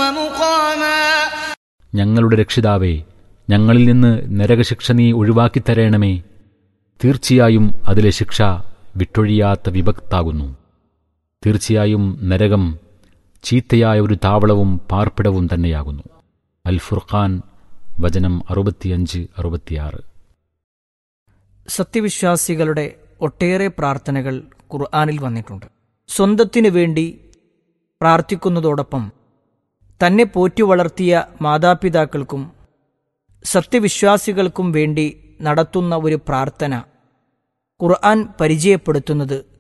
ومقاما ഞങ്ങളുടെ രക്ഷിതാവേ ഞങ്ങളിൽ നിന്ന് നരകശിക്ഷ നീ ഒഴിവാക്കിത്തരേണമേ തീർച്ചയായും അതിലെ ശിക്ഷ വിട്ടൊഴിയാത്ത വിഭക്താകുന്നു തീർച്ചയായും നരകം ചീത്തയായ ഒരു താവളവും പാർപ്പിടവും തന്നെയാകുന്നു അൽ ഫുർഖാൻ വചനം അറുപത്തിയഞ്ച് അറുപത്തിയാറ് സത്യവിശ്വാസികളുടെ ഒട്ടേറെ പ്രാർത്ഥനകൾ ഖുർആാനിൽ വന്നിട്ടുണ്ട് സ്വന്തത്തിനു വേണ്ടി പ്രാർത്ഥിക്കുന്നതോടൊപ്പം തന്നെ പോറ്റി വളർത്തിയ മാതാപിതാക്കൾക്കും സത്യവിശ്വാസികൾക്കും വേണ്ടി നടത്തുന്ന ഒരു പ്രാർത്ഥന ഖുർആൻ പരിചയപ്പെടുത്തുന്നത്